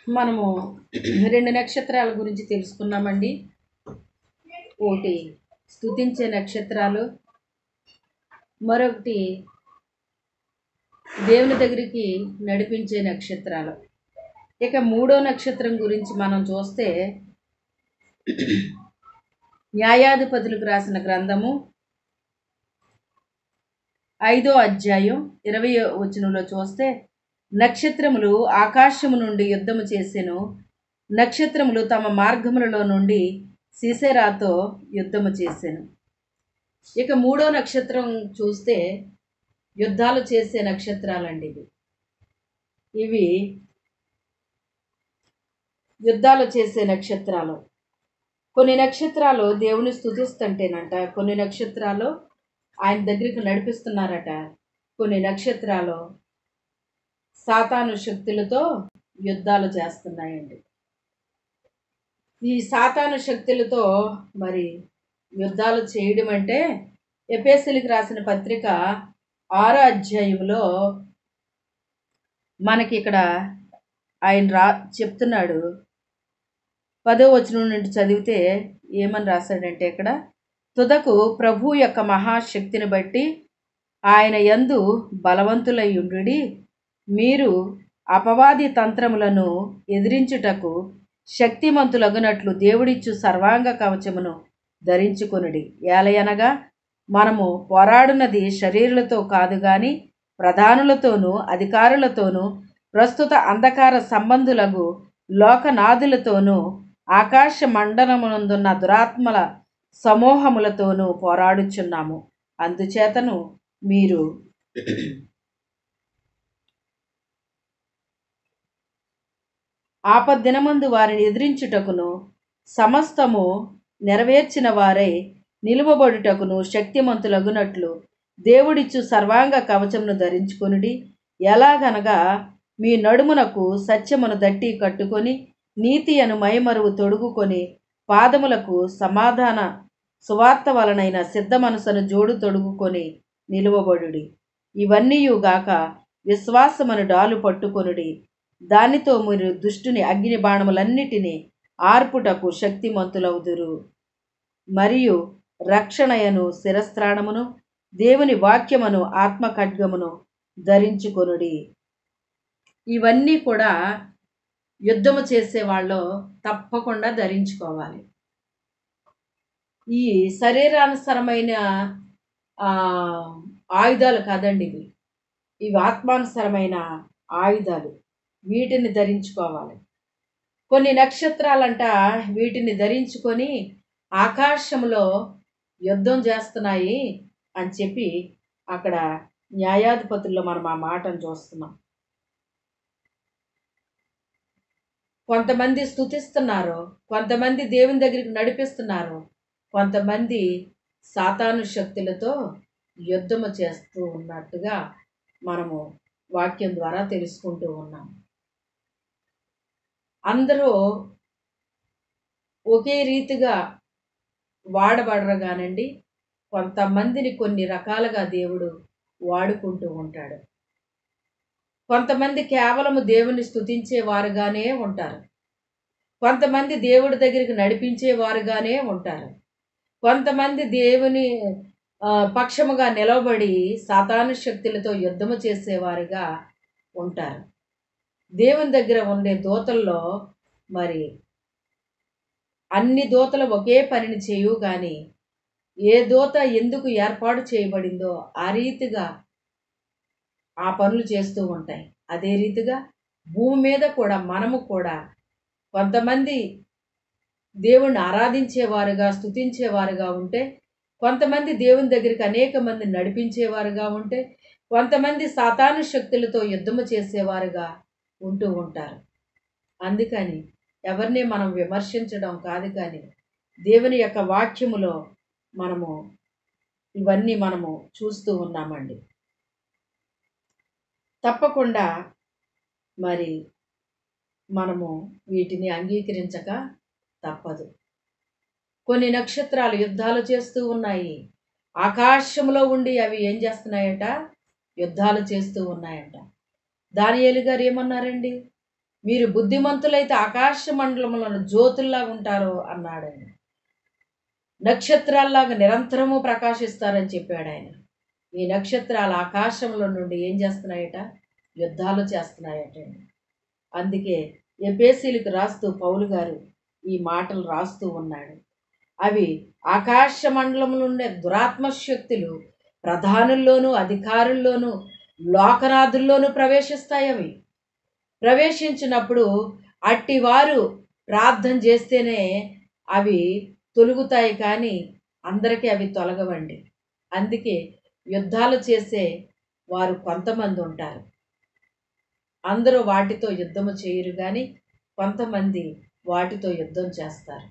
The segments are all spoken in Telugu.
మనము రెండు నక్షత్రాల గురించి తెలుసుకున్నామండి ఒకటి స్తుతించే నక్షత్రాలు మరొకటి దేవుని దగ్గరికి నడిపించే నక్షత్రాలు ఇక మూడో నక్షత్రం గురించి మనం చూస్తే న్యాయాధిపతులకు రాసిన గ్రంథము ఐదో అధ్యాయం ఇరవై వచనంలో చూస్తే నక్షత్రములు ఆకాశము నుండి యుద్ధము చేసెను నక్షత్రములు తమ మార్గములలో నుండి సీసెరాతో యుద్ధము చేసెను ఇక మూడో నక్షత్రం చూస్తే యుద్ధాలు చేసే నక్షత్రాలండి ఇవి ఇవి యుద్ధాలు చేసే నక్షత్రాలు కొన్ని నక్షత్రాలు దేవుని స్తుతిస్తుంటేనంట కొన్ని నక్షత్రాలు ఆయన దగ్గరికి నడిపిస్తున్నారట కొన్ని నక్షత్రాలు సాతాను శక్తులతో యుద్ధాలు చేస్తున్నాయండి ఈ సాతాను శక్తులతో మరి యుద్ధాలు చేయడం అంటే ఎపేసులకు రాసిన పత్రిక ఆరో అధ్యాయంలో మనకి ఇక్కడ ఆయన రా చెప్తున్నాడు పదో వచనం నుండి చదివితే ఏమని రాశాడంటే ఇక్కడ తుదకు ప్రభు యొక్క మహాశక్తిని బట్టి ఆయన యందు బలవంతులై ఉండుడి మీరు అపవాది తంత్రములను ఎదిరించుటకు శక్తిమంతులగునట్లు దేవుడిచ్చు సర్వాంగ కవచమును ధరించుకొనుడి ఏలయనగా మనము పోరాడున్నది శరీరులతో కాదు గాని ప్రధానులతోనూ అధికారులతోనూ ప్రస్తుత అంధకార సంబంధులకు లోకనాథులతోనూ ఆకాశ మండలమునందున్న దురాత్మల సమూహములతోనూ పోరాడుచున్నాము అందుచేతను మీరు ఆపద్దినమందు వారిని ఎదిరించుటకును సమస్తము నెరవేర్చిన వారై నిలువబడుటకును శక్తిమంతులగునట్లు దేవుడిచ్చు సర్వాంగ కవచమును ధరించుకొనుడి ఎలాగనగా మీ నడుమునకు సత్యమును దట్టి కట్టుకొని నీతి అను మైమరువు తొడుగుకొని పాదములకు సమాధాన సువార్త వలనైన సిద్ధ మనసును జోడు తొడుగుకొని నిలువబడుడి ఇవన్నీయుగాక విశ్వాసమను డాలు పట్టుకొనుడి దానితో మీరు దుష్టుని అగ్ని బాణములన్నిటినీ ఆర్పుటకు శక్తిమంతులవుదురు మరియు రక్షణయను శిరస్త్రాణమును దేవుని వాక్యమును ఆత్మ ఖడ్గమును ధరించుకొనుడి ఇవన్నీ కూడా యుద్ధము చేసే వాళ్ళు తప్పకుండా ధరించుకోవాలి ఈ శరీరానుసరమైన ఆ, ఆయుధాలు కాదండి ఇవి ఇవి ఆత్మానుసరమైన ఆయుధాలు వీటిని ధరించుకోవాలి కొన్ని నక్షత్రాలంట వీటిని ధరించుకొని ఆకాశంలో యుద్ధం చేస్తున్నాయి అని చెప్పి అక్కడ న్యాయాధిపతుల్లో మనం ఆ మాటను చూస్తున్నాం కొంతమంది స్తుతిస్తున్నారు కొంతమంది దేవుని దగ్గరికి నడిపిస్తున్నారు కొంతమంది సాతాను శక్తులతో యుద్ధము చేస్తూ ఉన్నట్టుగా మనము వాక్యం ద్వారా తెలుసుకుంటూ ఉన్నాం అందరూ ఒకే రీతిగా వాడబడరు కానండి కొంతమందిని కొన్ని రకాలుగా దేవుడు వాడుకుంటూ ఉంటాడు కొంతమంది కేవలము దేవుని స్తుతించే వారుగానే ఉంటారు కొంతమంది దేవుడి దగ్గరికి నడిపించే వారుగానే ఉంటారు కొంతమంది దేవుని ఆ, పక్షముగా నిలవబడి సాతాను శక్తులతో యుద్ధము చేసేవారుగా ఉంటారు దేవుని దగ్గర ఉండే దూతల్లో మరి అన్ని దూతలు ఒకే పనిని చేయు కానీ ఏ దూత ఎందుకు ఏర్పాటు చేయబడిందో ఆ రీతిగా ఆ పనులు చేస్తూ ఉంటాయి అదే రీతిగా భూమి మీద కూడా మనము కూడా కొంతమంది దేవుణ్ణి ఆరాధించేవారుగా స్తుతించేవారుగా ఉంటే కొంతమంది దేవుని దగ్గరికి అనేక మంది నడిపించేవారుగా ఉంటే కొంతమంది సాతాను శక్తులతో యుద్ధము చేసేవారుగా ఉంటూ ఉంటారు అందుకని ఎవరిని మనం విమర్శించడం కాదు కానీ దేవుని యొక్క వాక్యములో మనము ఇవన్నీ మనము చూస్తూ ఉన్నామండి తప్పకుండా మరి మనము వీటిని అంగీకరించక తప్పదు కొన్ని నక్షత్రాలు యుద్ధాలు చేస్తూ ఉన్నాయి ఆకాశంలో ఉండి అవి ఏం చేస్తున్నాయట యుద్ధాలు చేస్తూ ఉన్నాయంట దానియేలు గారు ఏమన్నారండి మీరు బుద్ధిమంతులైతే ఆకాశ మండలములను జ్యోతుల్లాగా ఉంటారు అన్నాడు ఆయన నక్షత్రాల్లాగా నిరంతరము ప్రకాశిస్తారని చెప్పాడు ఆయన ఈ నక్షత్రాలు ఆకాశంలో నుండి ఏం చేస్తున్నాయట యుద్ధాలు చేస్తున్నాయట అందుకే ఎపేసీలకు రాస్తూ పౌలు గారు ఈ మాటలు రాస్తూ ఉన్నాడు అవి ఆకాశ మండలంలో ఉండే దురాత్మ శక్తులు ప్రధానుల్లోనూ అధికారుల్లోనూ లోకనాథుల్లోనూ ప్రవేశిస్తాయి అవి ప్రవేశించినప్పుడు అట్టి వారు ప్రార్థన చేస్తేనే అవి తొలుగుతాయి కానీ అందరికీ అవి తొలగవండి అందుకే యుద్ధాలు చేసే వారు కొంతమంది ఉంటారు అందరూ వాటితో యుద్ధము చేయరు కానీ కొంతమంది వాటితో యుద్ధం చేస్తారు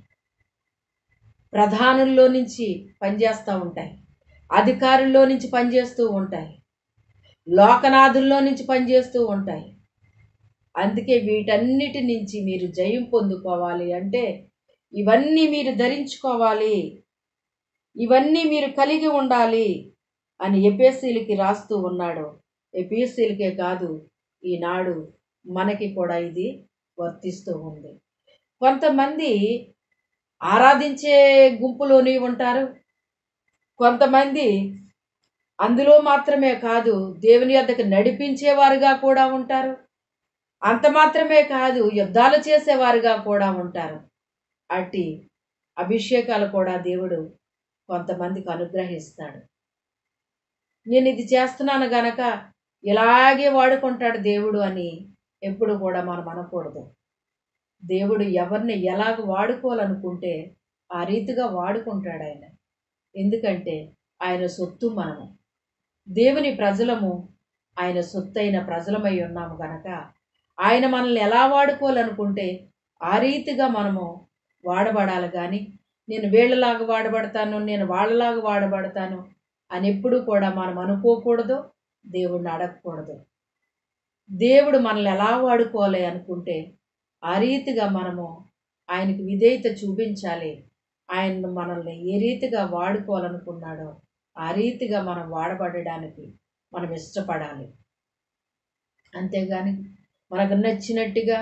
ప్రధానుల్లో నుంచి పనిచేస్తూ ఉంటాయి అధికారుల్లో నుంచి పనిచేస్తూ ఉంటాయి లోకనాథుల్లో నుంచి పనిచేస్తూ ఉంటాయి అందుకే వీటన్నిటి నుంచి మీరు జయం పొందుకోవాలి అంటే ఇవన్నీ మీరు ధరించుకోవాలి ఇవన్నీ మీరు కలిగి ఉండాలి అని ఎపిఎస్సీలకి రాస్తూ ఉన్నాడు ఎపిఎస్సీలకే కాదు ఈనాడు మనకి కూడా ఇది వర్తిస్తూ ఉంది కొంతమంది ఆరాధించే గుంపులోని ఉంటారు కొంతమంది అందులో మాత్రమే కాదు దేవుని యొద్దకు నడిపించేవారుగా కూడా ఉంటారు అంత మాత్రమే కాదు యుద్ధాలు చేసేవారుగా కూడా ఉంటారు అట్టి అభిషేకాలు కూడా దేవుడు కొంతమందికి అనుగ్రహిస్తాడు నేను ఇది చేస్తున్నాను గనక ఇలాగే వాడుకుంటాడు దేవుడు అని ఎప్పుడు కూడా మనం అనకూడదు దేవుడు ఎవరిని ఎలాగ వాడుకోవాలనుకుంటే ఆ రీతిగా వాడుకుంటాడు ఆయన ఎందుకంటే ఆయన సొత్తు మనము దేవుని ప్రజలము ఆయన సొత్తైన ప్రజలమై ఉన్నాము గనక ఆయన మనల్ని ఎలా వాడుకోవాలనుకుంటే ఆ రీతిగా మనము వాడబడాలి కానీ నేను వీళ్ళలాగా వాడబడతాను నేను వాళ్ళలాగా వాడబడతాను అని ఎప్పుడు కూడా మనం అనుకోకూడదు దేవుడిని అడగకూడదు దేవుడు మనల్ని ఎలా వాడుకోవాలి అనుకుంటే ఆ రీతిగా మనము ఆయనకు విధేయత చూపించాలి ఆయన మనల్ని ఏ రీతిగా వాడుకోవాలనుకున్నాడో ఆ రీతిగా మనం వాడబడడానికి మనం ఇష్టపడాలి అంతేగాని మనకు నచ్చినట్టుగా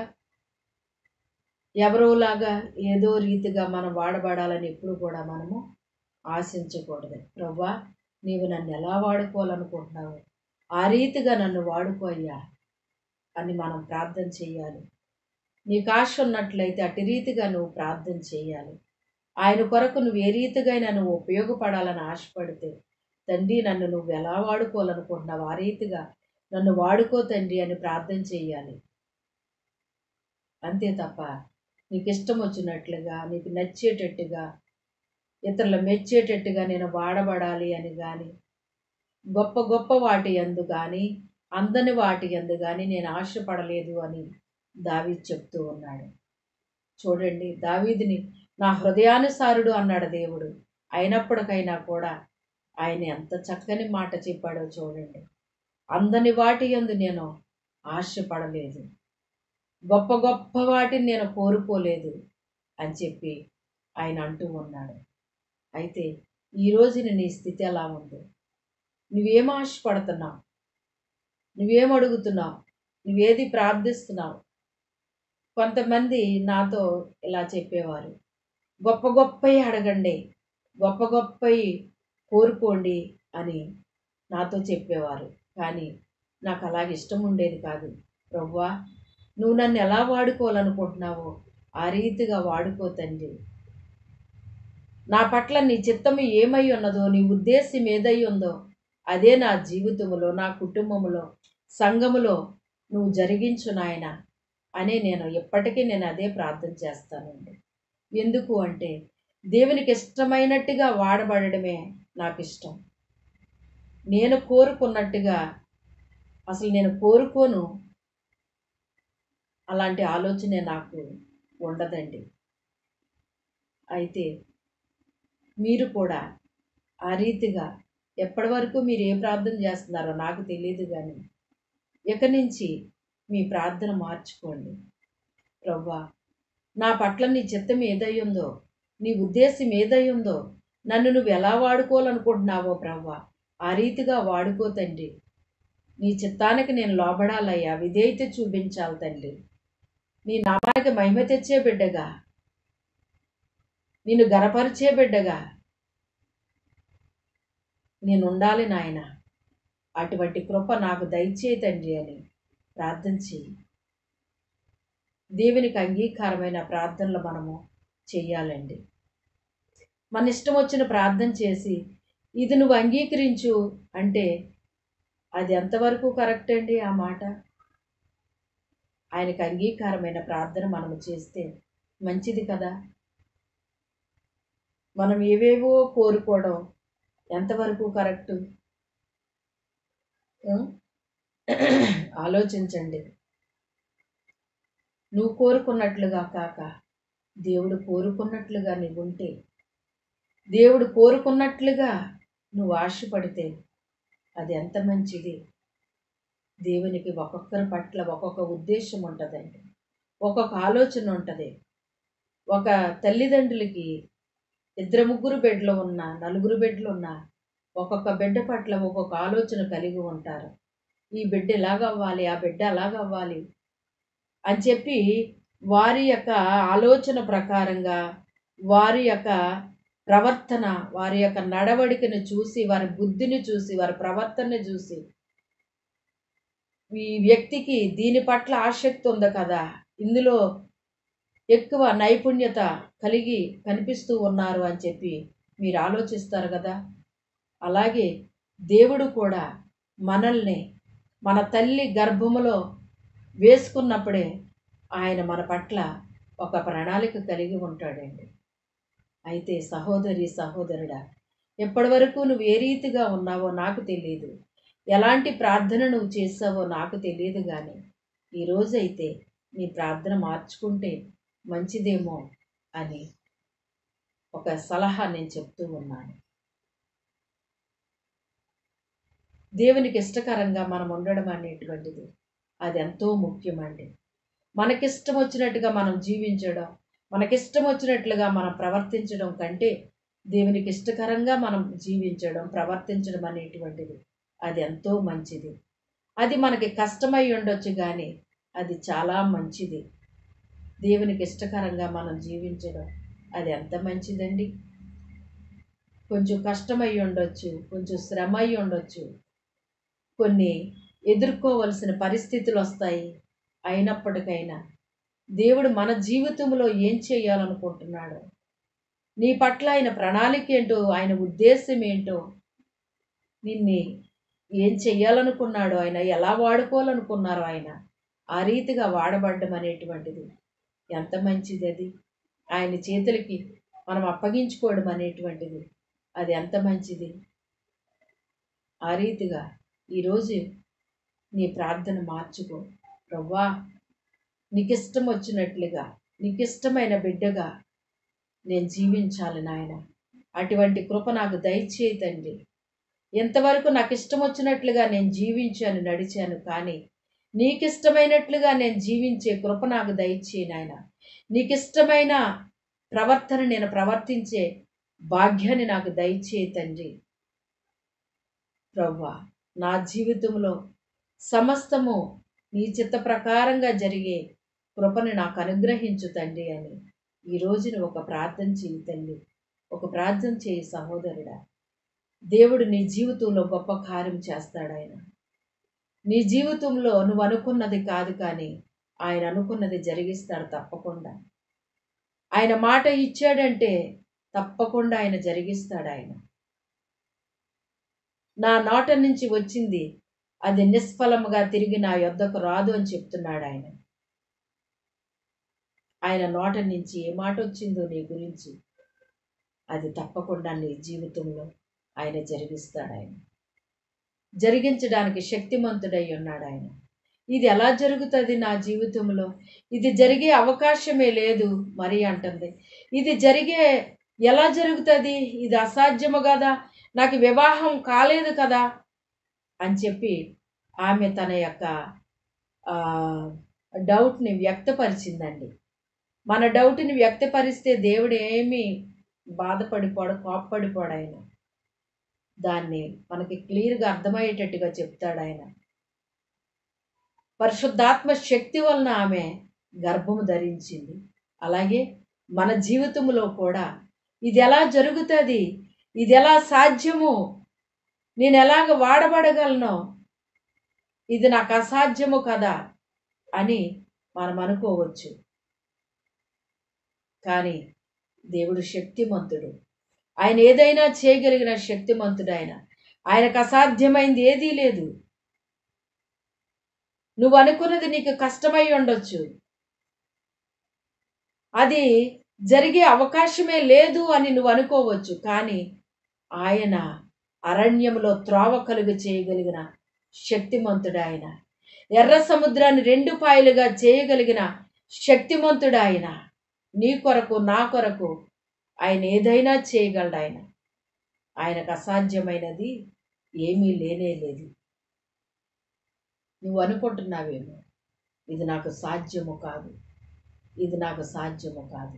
ఎవరోలాగా ఏదో రీతిగా మనం వాడబడాలని ఎప్పుడు కూడా మనము ఆశించకూడదు ప్రవ్వా నీవు నన్ను ఎలా వాడుకోవాలనుకుంటున్నావు ఆ రీతిగా నన్ను వాడుకోయ్యా అని మనం ప్రార్థన చేయాలి నీకు ఆశ ఉన్నట్లయితే అటు రీతిగా నువ్వు ప్రార్థన చేయాలి ఆయన కొరకు నువ్వు ఏ రీతిగా నువ్వు ఉపయోగపడాలని ఆశపడితే తండ్రి నన్ను నువ్వు ఎలా వాడుకోవాలనుకుంటున్నావు ఆ రీతిగా నన్ను వాడుకో తండ్రి అని ప్రార్థన చేయాలి అంతే తప్ప నీకు ఇష్టం వచ్చినట్లుగా నీకు నచ్చేటట్టుగా ఇతరులు మెచ్చేటట్టుగా నేను వాడబడాలి అని కానీ గొప్ప గొప్ప వాటి ఎందు కానీ అందని వాటి ఎందు కానీ నేను ఆశపడలేదు అని దావీ చెప్తూ ఉన్నాడు చూడండి దావీదిని నా హృదయానుసారుడు అన్నాడు దేవుడు అయినప్పటికైనా కూడా ఆయన ఎంత చక్కని మాట చెప్పాడో చూడండి అందని వాటి ఎందు నేను ఆశపడలేదు గొప్ప గొప్ప వాటిని నేను కోరుకోలేదు అని చెప్పి ఆయన అంటూ ఉన్నాడు అయితే ఈ రోజున నీ స్థితి ఎలా ఉంది నువ్వేం ఆశపడుతున్నావు నువ్వేం అడుగుతున్నావు నువ్వేది ప్రార్థిస్తున్నావు కొంతమంది నాతో ఇలా చెప్పేవారు గొప్ప గొప్పవి అడగండి గొప్ప గొప్పవి కోరుకోండి అని నాతో చెప్పేవారు కానీ నాకు అలాగ ఇష్టం ఉండేది కాదు ప్రవ్వా నువ్వు నన్ను ఎలా వాడుకోవాలనుకుంటున్నావో ఆ రీతిగా వాడుకో తండ్రి నా పట్ల నీ చిత్తము ఏమై ఉన్నదో నీ ఉద్దేశం ఏదై ఉందో అదే నా జీవితంలో నా కుటుంబంలో సంఘములో నువ్వు జరిగించు నాయన అని నేను ఎప్పటికీ నేను అదే ప్రార్థన చేస్తానండి ఎందుకు అంటే దేవునికి ఇష్టమైనట్టుగా వాడబడమే నాకు ఇష్టం నేను కోరుకున్నట్టుగా అసలు నేను కోరుకోను అలాంటి ఆలోచనే నాకు ఉండదండి అయితే మీరు కూడా ఆ రీతిగా ఎప్పటి వరకు మీరు ఏ ప్రార్థన చేస్తున్నారో నాకు తెలియదు కానీ ఇక నుంచి మీ ప్రార్థన మార్చుకోండి ప్రవ్వా నా పట్ల నీ చిత్తం ఏదై ఉందో నీ ఉద్దేశం ఏదై ఉందో నన్ను నువ్వు ఎలా వాడుకోవాలనుకుంటున్నావో ప్రవ్వా ఆ రీతిగా వాడుకో తండ్రి నీ చిత్తానికి నేను లోబడాలయ్యా విధేయత చూపించాలి తండ్రి నీ నామానికి మహిమ తెచ్చే బిడ్డగా నిన్ను గనపరిచే బిడ్డగా నేను ఉండాలి నాయన అటువంటి కృప నాకు దయచేయి తండ్రి అని ప్రార్థన చేయి దేవునికి అంగీకారమైన ప్రార్థనలు మనము చెయ్యాలండి మన ఇష్టం వచ్చిన ప్రార్థన చేసి ఇది నువ్వు అంగీకరించు అంటే అది ఎంతవరకు కరెక్ట్ అండి ఆ మాట ఆయనకు అంగీకారమైన ప్రార్థన మనము చేస్తే మంచిది కదా మనం ఏవేవో కోరుకోవడం ఎంతవరకు కరెక్టు ఉం? ఆలోచించండి నువ్వు కోరుకున్నట్లుగా కాక దేవుడు కోరుకున్నట్లుగా నీవుంటే దేవుడు కోరుకున్నట్లుగా నువ్వు ఆశపడితే అది ఎంత మంచిది దేవునికి ఒక్కొక్కరి పట్ల ఒక్కొక్క ఉద్దేశం ఉంటుందండి ఒక్కొక్క ఆలోచన ఉంటుంది ఒక తల్లిదండ్రులకి ఇద్దరు ముగ్గురు బెడ్లు ఉన్న నలుగురు బెడ్లు ఉన్న ఒక్కొక్క బిడ్డ పట్ల ఒక్కొక్క ఆలోచన కలిగి ఉంటారు ఈ బిడ్డ ఎలాగవ్వాలి ఆ బిడ్డ అలాగవ్వాలి అని చెప్పి వారి యొక్క ఆలోచన ప్రకారంగా వారి యొక్క ప్రవర్తన వారి యొక్క నడవడికను చూసి వారి బుద్ధిని చూసి వారి ప్రవర్తనని చూసి ఈ వ్యక్తికి దీని పట్ల ఆసక్తి ఉంది కదా ఇందులో ఎక్కువ నైపుణ్యత కలిగి కనిపిస్తూ ఉన్నారు అని చెప్పి మీరు ఆలోచిస్తారు కదా అలాగే దేవుడు కూడా మనల్ని మన తల్లి గర్భములో వేసుకున్నప్పుడే ఆయన మన పట్ల ఒక ప్రణాళిక కలిగి ఉంటాడండి అయితే సహోదరి సహోదరుడా ఎప్పటి వరకు నువ్వు ఏ రీతిగా ఉన్నావో నాకు తెలియదు ఎలాంటి ప్రార్థన నువ్వు చేసావో నాకు తెలియదు కానీ ఈరోజైతే నీ ప్రార్థన మార్చుకుంటే మంచిదేమో అని ఒక సలహా నేను చెప్తూ ఉన్నాను దేవునికి ఇష్టకరంగా మనం ఉండడం అనేటువంటిది అది ఎంతో ముఖ్యమండి మనకిష్టం వచ్చినట్టుగా మనం జీవించడం మనకిష్టం వచ్చినట్లుగా మనం ప్రవర్తించడం కంటే దేవునికి ఇష్టకరంగా మనం జీవించడం ప్రవర్తించడం అనేటువంటిది అది ఎంతో మంచిది అది మనకి కష్టమై ఉండొచ్చు కానీ అది చాలా మంచిది దేవునికి ఇష్టకరంగా మనం జీవించడం అది ఎంత మంచిదండి కొంచెం కష్టమై ఉండొచ్చు కొంచెం శ్రమ అయి ఉండొచ్చు కొన్ని ఎదుర్కోవలసిన పరిస్థితులు వస్తాయి అయినప్పటికైనా దేవుడు మన జీవితంలో ఏం చేయాలనుకుంటున్నాడో నీ పట్ల ఆయన ప్రణాళిక ఏంటో ఆయన ఉద్దేశం ఏంటో నిన్ని ఏం చెయ్యాలనుకున్నాడో ఆయన ఎలా వాడుకోవాలనుకున్నారో ఆయన ఆ రీతిగా వాడబడ్డం అనేటువంటిది ఎంత మంచిది అది ఆయన చేతులకి మనం అప్పగించుకోవడం అనేటువంటిది అది ఎంత మంచిది ఆ రీతిగా ఈరోజు నీ ప్రార్థన మార్చుకో ప్రవ్వా నీకు ఇష్టం వచ్చినట్లుగా నీకు ఇష్టమైన బిడ్డగా నేను జీవించాలి నాయన అటువంటి కృప నాకు దయచేయి తండ్రి ఎంతవరకు నాకు ఇష్టం వచ్చినట్లుగా నేను జీవించాను నడిచాను కానీ నీకు ఇష్టమైనట్లుగా నేను జీవించే కృప నాకు దయచేయి నాయన నీకు ఇష్టమైన ప్రవర్తన నేను ప్రవర్తించే భాగ్యాన్ని నాకు దయచేయి తండ్రి ప్రవ్వా నా జీవితంలో సమస్తము నీ చిత్త ప్రకారంగా జరిగే కృపను నాకు అనుగ్రహించు తండ్రి అని ఈ రోజున ఒక ప్రార్థన చేయి తల్లి ఒక ప్రార్థన చేయి సహోదరుడా దేవుడు నీ జీవితంలో గొప్ప కార్యం చేస్తాడు ఆయన నీ జీవితంలో నువ్వు అనుకున్నది కాదు కానీ ఆయన అనుకున్నది జరిగిస్తాడు తప్పకుండా ఆయన మాట ఇచ్చాడంటే తప్పకుండా ఆయన జరిగిస్తాడు ఆయన నా నోట నుంచి వచ్చింది అది నిష్ఫలముగా తిరిగి నా యొద్దకు రాదు అని చెప్తున్నాడు ఆయన ఆయన నోట నుంచి ఏ మాట వచ్చిందో నీ గురించి అది తప్పకుండా నీ జీవితంలో ఆయన జరిగిస్తాడు ఆయన జరిగించడానికి శక్తిమంతుడై ఉన్నాడు ఆయన ఇది ఎలా జరుగుతుంది నా జీవితంలో ఇది జరిగే అవకాశమే లేదు మరి అంటుంది ఇది జరిగే ఎలా జరుగుతుంది ఇది అసాధ్యము కదా నాకు వివాహం కాలేదు కదా అని చెప్పి ఆమె తన యొక్క ఆ, డౌట్ని వ్యక్తపరిచిందండి మన డౌట్ని వ్యక్తపరిస్తే దేవుడు ఏమీ బాధపడిపోడు కోప్పడిపోడు ఆయన దాన్ని మనకి క్లియర్గా అర్థమయ్యేటట్టుగా చెప్తాడు ఆయన పరిశుద్ధాత్మ శక్తి వలన ఆమె గర్భము ధరించింది అలాగే మన జీవితంలో కూడా ఇది ఎలా జరుగుతుంది ఇది ఎలా సాధ్యము నేను ఎలాగ వాడబడగలను ఇది నాకు అసాధ్యము కదా అని మనం అనుకోవచ్చు కానీ దేవుడు శక్తిమంతుడు ఆయన ఏదైనా చేయగలిగిన శక్తిమంతుడు ఆయన ఆయనకు అసాధ్యమైంది ఏదీ లేదు నువ్వు అనుకున్నది నీకు కష్టమై ఉండొచ్చు అది జరిగే అవకాశమే లేదు అని నువ్వు అనుకోవచ్చు కానీ ఆయన అరణ్యంలో త్రోవ కలుగు చేయగలిగిన శక్తిమంతుడు ఆయన ఎర్ర సముద్రాన్ని రెండు పాయలుగా చేయగలిగిన శక్తిమంతుడు ఆయన నీ కొరకు నా కొరకు ఆయన ఏదైనా చేయగలడు ఆయన ఆయనకు అసాధ్యమైనది ఏమీ లేనే లేదు నువ్వు అనుకుంటున్నావేమో ఇది నాకు సాధ్యము కాదు ఇది నాకు సాధ్యము కాదు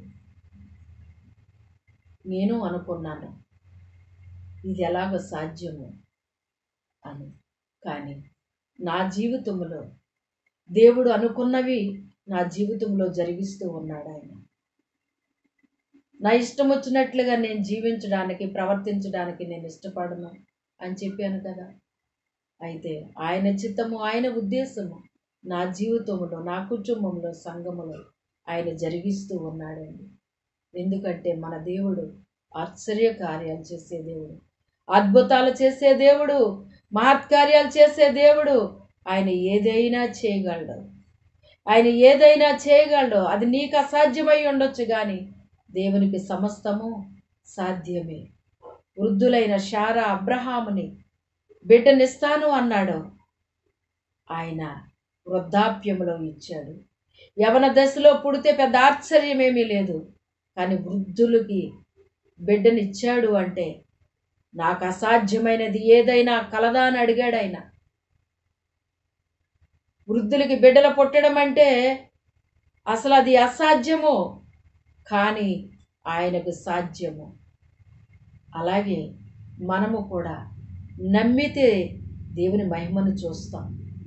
నేను అనుకున్నాను ఇది ఎలాగ సాధ్యము అని కానీ నా జీవితంలో దేవుడు అనుకున్నవి నా జీవితంలో జరిగిస్తూ ఉన్నాడు ఆయన నా ఇష్టం వచ్చినట్లుగా నేను జీవించడానికి ప్రవర్తించడానికి నేను ఇష్టపడను అని చెప్పాను కదా అయితే ఆయన చిత్తము ఆయన ఉద్దేశము నా జీవితంలో నా కుటుంబంలో సంఘములో ఆయన జరిగిస్తూ ఉన్నాడండి ఎందుకంటే మన దేవుడు ఆశ్చర్య కార్యాలు చేసే దేవుడు అద్భుతాలు చేసే దేవుడు మహత్కార్యాలు చేసే దేవుడు ఆయన ఏదైనా చేయగలడు ఆయన ఏదైనా చేయగలడు అది నీకు అసాధ్యమై ఉండొచ్చు కానీ దేవునికి సమస్తము సాధ్యమే వృద్ధులైన శారా అబ్రహాముని బిడ్డనిస్తాను అన్నాడు ఆయన వృద్ధాప్యములో ఇచ్చాడు యవన దశలో పుడితే పెద్ద ఆశ్చర్యమేమీ లేదు కానీ వృద్ధులకి బిడ్డనిచ్చాడు అంటే నాకు అసాధ్యమైనది ఏదైనా కలదా అని అడిగాడు ఆయన వృద్ధులకి బిడ్డలు పుట్టడం అంటే అసలు అది అసాధ్యము కానీ ఆయనకు సాధ్యము అలాగే మనము కూడా నమ్మితే దేవుని మహిమను చూస్తాం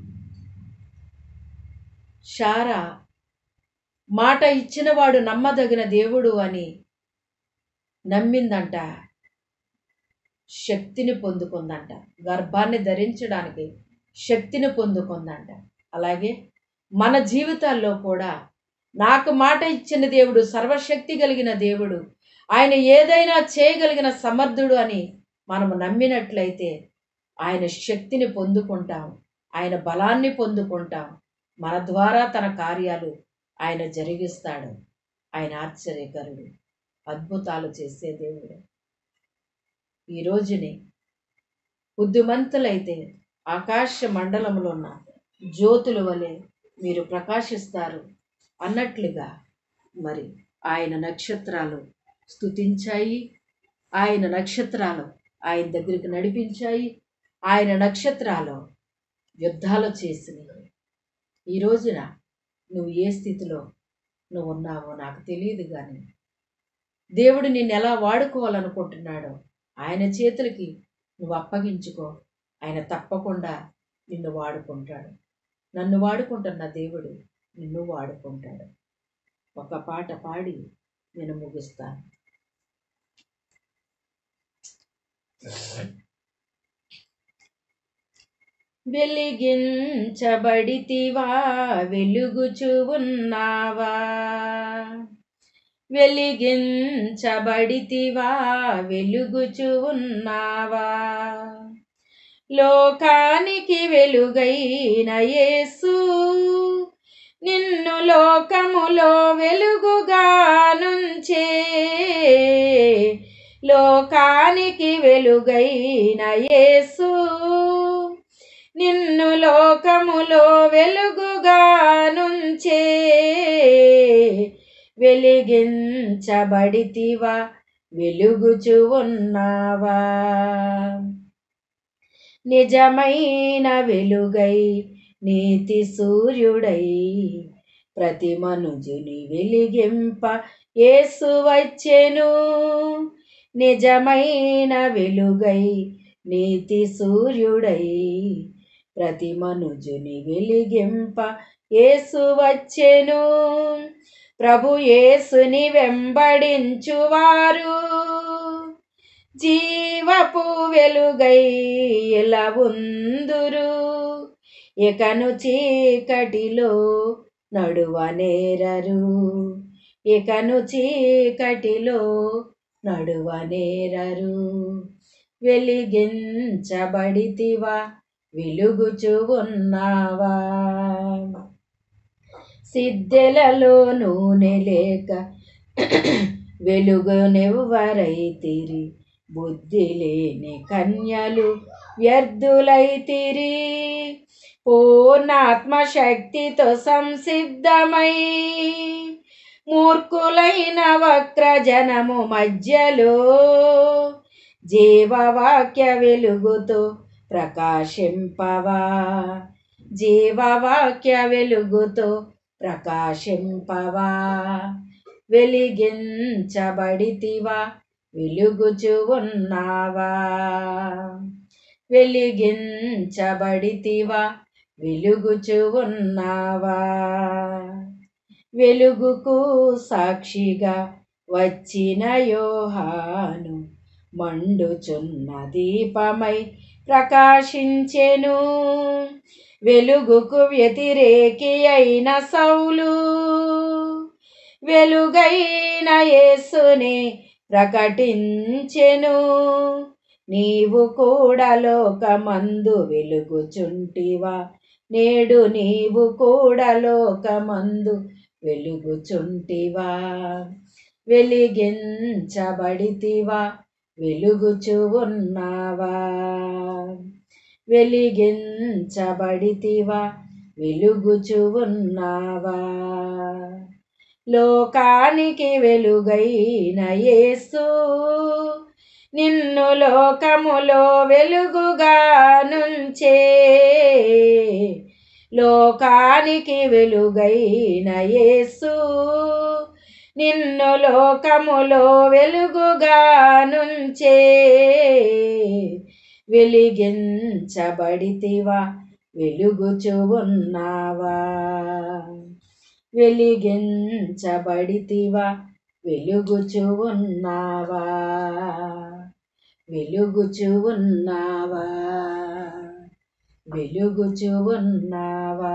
షారా మాట ఇచ్చినవాడు నమ్మదగిన దేవుడు అని నమ్మిందంట శక్తిని పొందుకుందంట గర్భాన్ని ధరించడానికి శక్తిని పొందుకుందంట అలాగే మన జీవితాల్లో కూడా నాకు మాట ఇచ్చిన దేవుడు సర్వశక్తి కలిగిన దేవుడు ఆయన ఏదైనా చేయగలిగిన సమర్థుడు అని మనము నమ్మినట్లయితే ఆయన శక్తిని పొందుకుంటాం ఆయన బలాన్ని పొందుకుంటాం మన ద్వారా తన కార్యాలు ఆయన జరిగిస్తాడు ఆయన ఆశ్చర్యకరుడు అద్భుతాలు చేసే దేవుడు ఈ రోజుని బుద్ధిమంతులైతే ఆకాశ మండలంలో ఉన్న జ్యోతుల వలె మీరు ప్రకాశిస్తారు అన్నట్లుగా మరి ఆయన నక్షత్రాలు స్తుతించాయి ఆయన నక్షత్రాలు ఆయన దగ్గరికి నడిపించాయి ఆయన నక్షత్రాలు యుద్ధాలు చేసినవి ఈ రోజున నువ్వు ఏ స్థితిలో నువ్వు ఉన్నావో నాకు తెలియదు కానీ దేవుడు నిన్ను ఎలా వాడుకోవాలనుకుంటున్నాడో ఆయన చేతులకి నువ్వు అప్పగించుకో ఆయన తప్పకుండా నిన్ను వాడుకుంటాడు నన్ను వాడుకుంటున్న దేవుడు నిన్ను వాడుకుంటాడు ఒక పాట పాడి నేను ముగిస్తాను వెలిగించబడితివా వెలుగుచు ఉన్నావా వెలిగించబడితివా వెలుగుచు ఉన్నావా లోకానికి వెలుగైన యేసు నిన్ను లోకములో వెలుగుగా నుంచే లోకానికి వెలుగైన యేసు నిన్ను లోకములో వెలుగుగా నుంచే వెలిగించబడితివా వెలుగుచు ఉన్నావా నిజమైన వెలుగై నీతి సూర్యుడై ప్రతి మనుజుని వెలిగింప యేసు వచ్చెను నిజమైన వెలుగై నీతి సూర్యుడై ప్రతి మనుజుని వెలిగింప యేసు వచ్చెను ప్రభు యేసుని వెంబడించువారు జీవపు వెలుగై ఇలా ఉందురు ఇకను చీకటిలో నడువనేరరు ఇకను చీకటిలో నడువనేరరు వెలిగించబడితివా వెలుగుచు ఉన్నావా సిద్ధెలలో నూనె లేక వెలుగునెవ్వరైతిరి బుద్ధి లేని కన్యలు వ్యర్థులైతిరి పూర్ణాత్మ శక్తితో సంసిద్ధమై మూర్ఖులైన వక్ర జనము మధ్యలో జీవవాక్య వెలుగుతో ప్రకాశింపవా జీవవాక్య వెలుగుతో ప్రకాశింపవా వెలిగించబడితివా వెలుగుచు ఉన్నావా వెలిగించబడితివా వెలుగుచు ఉన్నావా వెలుగుకు సాక్షిగా వచ్చిన యోహాను మండుచున్న దీపమై ప్రకాశించెను వెలుగుకు వ్యతిరేకి అయిన సౌలు వెలుగైన యేసుని ప్రకటించెను నీవు కూడా లోకమందు వెలుగుచుంటివా నేడు నీవు కూడా లోకమందు వెలుగుచుంటివా వెలిగించబడితివా వెలుగుచు ఉన్నావా వెలిగించబడితివా వెలుగుచు ఉన్నావా లోకానికి వెలుగైన యేసు నిన్ను లోకములో వెలుగుగా నుంచే లోకానికి వెలుగైన యేసు నిన్ను లోకములో వెలుగుగా నుంచే వెలిగించబడితివా వెలుగుచు ఉన్నావా వెలిగించబడితివా వెలుగుచు ఉన్నావా వెలుగుచు ఉన్నావా వెలుగుచు ఉన్నావా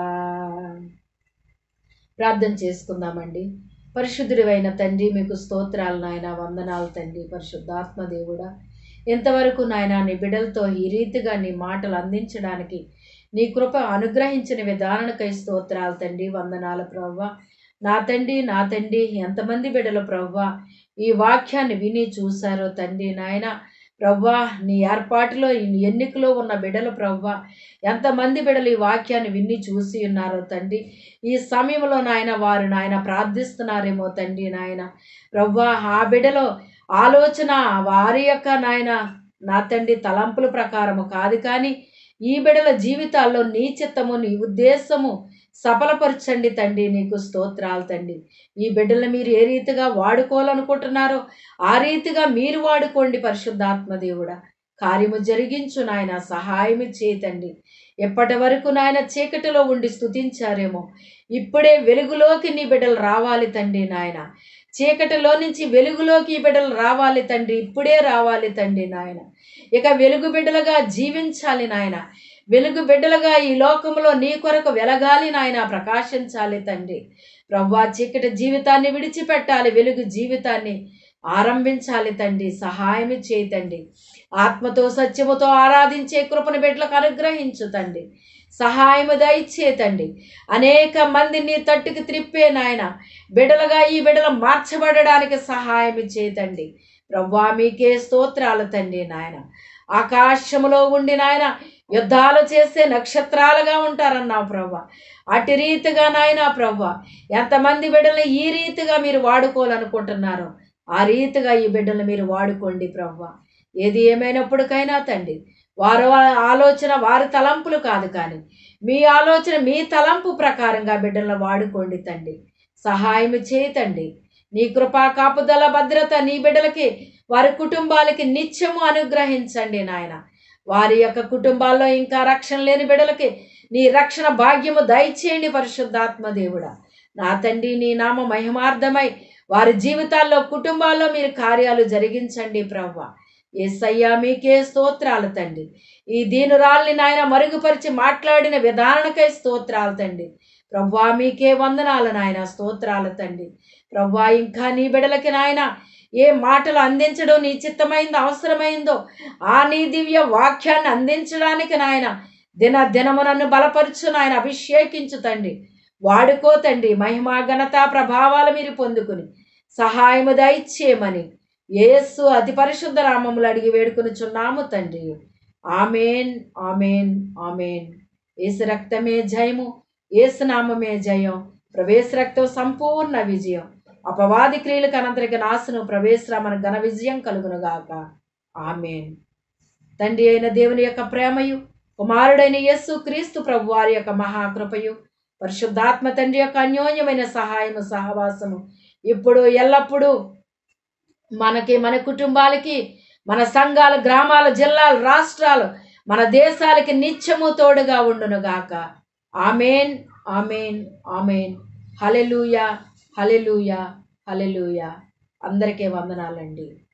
ప్రార్థన చేసుకుందామండి పరిశుద్ధుడివైన తండ్రి మీకు స్తోత్రాలు నాయన వందనాలు తండ్రి పరిశుద్ధాత్మ దేవుడా ఎంతవరకు నాయన నీ బిడ్డలతో ఈ రీతిగా నీ మాటలు అందించడానికి నీ కృప అనుగ్రహించిన విధానకై స్తోత్రాలు తండ్రి వందనాలు ప్రవ్వ నా తండ్రి నా తండ్రి ఎంతమంది బిడ్డలు ప్రవ్వ ఈ వాక్యాన్ని విని చూశారో తండ్రి నాయన ప్రవ్వా నీ ఏర్పాటులో ఈ ఎన్నికలో ఉన్న బిడ్డలు ప్రవ్వా ఎంతమంది బిడ్డలు ఈ వాక్యాన్ని విని చూసి ఉన్నారో తండ్రి ఈ సమయంలో నాయన వారు నాయన ప్రార్థిస్తున్నారేమో తండ్రి నాయన ప్రవ్వా ఆ బిడ్డలో ఆలోచన వారి యొక్క నాయన నా తండ్రి తలంపుల ప్రకారము కాదు కానీ ఈ బిడల జీవితాల్లో నీ చిత్తము నీ ఉద్దేశము సఫలపరచండి తండ్రి నీకు స్తోత్రాలు తండ్రి ఈ బిడ్డలను మీరు ఏ రీతిగా వాడుకోవాలనుకుంటున్నారో ఆ రీతిగా మీరు వాడుకోండి పరిశుద్ధాత్మ దేవుడా కార్యము జరిగించు నాయన సహాయం చేతండి ఎప్పటి వరకు నాయన చీకటిలో ఉండి స్తుతించారేమో ఇప్పుడే వెలుగులోకి నీ బిడ్డలు రావాలి తండ్రి నాయన చీకటిలో నుంచి వెలుగులోకి ఈ బిడ్డలు రావాలి తండ్రి ఇప్పుడే రావాలి తండ్రి నాయన ఇక వెలుగు బిడ్డలుగా జీవించాలి నాయన వెలుగు బిడ్డలుగా ఈ లోకంలో నీ కొరకు వెలగాలి నాయన ప్రకాశించాలి తండ్రి ప్రవ్వా చీకటి జీవితాన్ని విడిచిపెట్టాలి వెలుగు జీవితాన్ని ఆరంభించాలి తండ్రి సహాయం చేయి తండ్రి ఆత్మతో సత్యముతో ఆరాధించే కృపను బిడ్డలకు అనుగ్రహించు తండ్రి సహాయము దయచే తండ్రి అనేక మందిని తట్టుకు త్రిప్పే నాయన బిడలుగా ఈ బిడలు మార్చబడడానికి సహాయం చేతండి ప్రవ్వా మీకే స్తోత్రాలు తండ్రి నాయన ఆకాశములో ఉండి నాయన యుద్ధాలు చేసే నక్షత్రాలుగా ఉంటారన్నావు ప్రవ్వా అటు రీతిగా నాయన ప్రవ్వా ఎంతమంది బిడ్డలను ఈ రీతిగా మీరు వాడుకోవాలనుకుంటున్నారో ఆ రీతిగా ఈ బిడ్డలు మీరు వాడుకోండి ప్రవ్వా ఏది ఏమైనప్పటికైనా తండ్రి వారు ఆలోచన వారి తలంపులు కాదు కానీ మీ ఆలోచన మీ తలంపు ప్రకారంగా బిడ్డలను వాడుకోండి తండ్రి సహాయం చేతండి నీ కృపా కాపుదల భద్రత నీ బిడ్డలకి వారి కుటుంబాలకి నిత్యము అనుగ్రహించండి నాయన వారి యొక్క కుటుంబాల్లో ఇంకా రక్షణ లేని బిడ్డలకి నీ రక్షణ భాగ్యము దయచేయండి పరిశుద్ధాత్మ దేవుడా నా తండ్రి నీ నామ మహిమార్థమై వారి జీవితాల్లో కుటుంబాల్లో మీరు కార్యాలు జరిగించండి ప్రవ్వ ఏసయ్యా మీకే స్తోత్రాలు తండ్రి ఈ దీనురాల్ని నాయన మరుగుపరిచి మాట్లాడిన విధానకై స్తోత్రాలు తండ్రి ప్రవ్వా మీకే వందనాలు నాయన స్తోత్రాలు తండ్రి ప్రవ్వా ఇంకా నీ బిడలకి నాయన ఏ మాటలు అందించడం నీ చిత్తమైందో అవసరమైందో ఆ నీ దివ్య వాక్యాన్ని అందించడానికి నాయన దిన దినము నన్ను బలపరుచు నాయన అభిషేకించు తండ్రి వాడుకో తండ్రి మహిమా ఘనత ప్రభావాలు మీరు పొందుకుని సహాయము దయచేయమని యేసు అతి పరిశుద్ధ నామములు అడిగి వేడుకొనుచున్నాము తండ్రి ఆమెన్ ఆమెన్ ఆమెన్ ఏసు రక్తమే జయము ఏసు నామమే జయం ప్రవేశ రక్తం సంపూర్ణ విజయం అపవాది క్రియలకు అనంతరిక నాశనం ప్రవేశరామన ఘన విజయం కలుగునుగాక ఆమెన్ తండ్రి అయిన దేవుని యొక్క ప్రేమయు కుమారుడైన యేసు క్రీస్తు ప్రభు వారి యొక్క మహాకృపయు పరిశుద్ధాత్మ తండ్రి యొక్క అన్యోన్యమైన సహాయము సహవాసము ఇప్పుడు ఎల్లప్పుడూ మనకి మన కుటుంబాలకి మన సంఘాల గ్రామాల జిల్లాల రాష్ట్రాలు మన దేశాలకి నిత్యము తోడుగా ఉండునుగాక amen amen amen hallelujah hallelujah hallelujah అందరికీ వందనాలండి